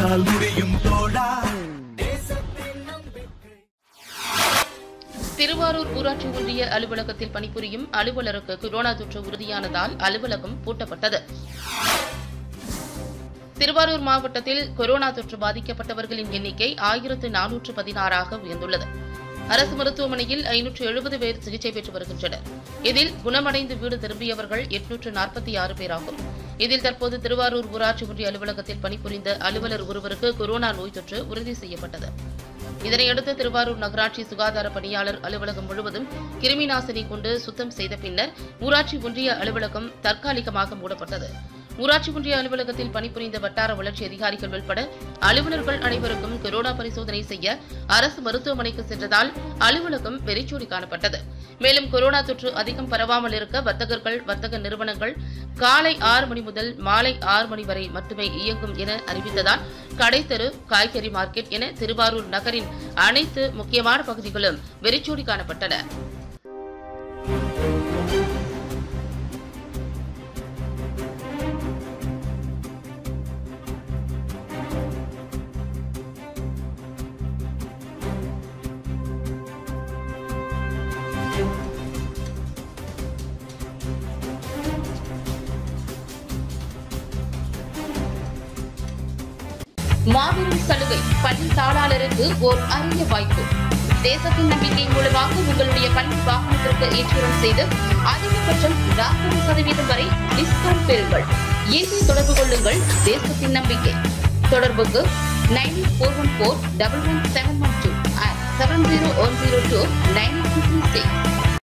உன்னால் முடியும் தோழா திருவாரூர் ஊராட்சி ஒன்றிய அலுவலகத்தில் பணிபுரியும் அலுவலருக்கு கொரோனா தொற்று உறுதியானதால் அலுவலகம் பூட்டப்பட்டது திருவாரூர் மாவட்டத்தில் கொரோனா தொற்று பாதிக்கப்பட்டவர்களின் எண்ணிக்கை ஆயிரத்து நானூற்று பதினாறாக உயர்ந்துள்ளது அரசு மருத்துவமனையில் ஐநூற்று எழுபது பேர் சிகிச்சை பெற்று வருகின்றனர் இதில் குணமடைந்து வீடு திரும்பியவர்கள் எட்நூற்று நாற்பத்தி ஆறு பேராகும் இதில் தற்போது திருவாரூர் ஊராட்சி ஒன்றிய அலுவலகத்தில் பணிபுரிந்த அலுவலர் ஒருவருக்கு கொரோனா நோய் தொற்று உறுதி செய்யப்பட்டது இதனையடுத்து திருவாரூர் நகராட்சி சுகாதார பணியாளர் அலுவலகம் முழுவதும் கிருமி நாசினி கொண்டு சுத்தம் செய்த பின்னர் ஊராட்சி ஒன்றிய அலுவலகம் தற்காலிகமாக மூடப்பட்டது ஊராட்சி ஒன்றிய அலுவலகத்தில் பணிபுரிந்த வட்டார வளர்ச்சி அதிகாரிகள் உட்பட அலுவலர்கள் அனைவருக்கும் கொரோனா பரிசோதனை செய்ய அரசு மருத்துவமனைக்கு சென்றதால் அலுவலகம் வெறிச்சோடி காணப்பட்டது மேலும் கொரோனா தொற்று அதிகம் பரவாமல் இருக்க வர்த்தகர்கள் வர்த்தக நிறுவனங்கள் காலை ஆறு மணி முதல் மாலை ஆறு மணி வரை மட்டுமே இயங்கும் என அறிவித்ததால் கடைத்தெரு காய்கறி மார்க்கெட் என திருவாரூர் நகரின் அனைத்து முக்கியமான பகுதிகளும் வெறிச்சோடி காணப்பட்டன மாபெரும் சலுகை பள்ளி தாளாளருக்கு ஓர் அரிய வாய்ப்பு தேசத்தின் நம்பிக்கை மூலமாக உங்களுடைய பள்ளி வாகனத்திற்கு ஏற்றுமதி செய்து அதிகபட்சம் நாற்பது சதவீதம் வரை டிஸ்கவுண்ட் பெறுங்கள் இன்று தொடர்பு கொள்ளுங்கள் தேசத்தின் நம்பிக்கை தொடர்புக்கு nine four one four double one seven one two seven zero one zero two nine two three six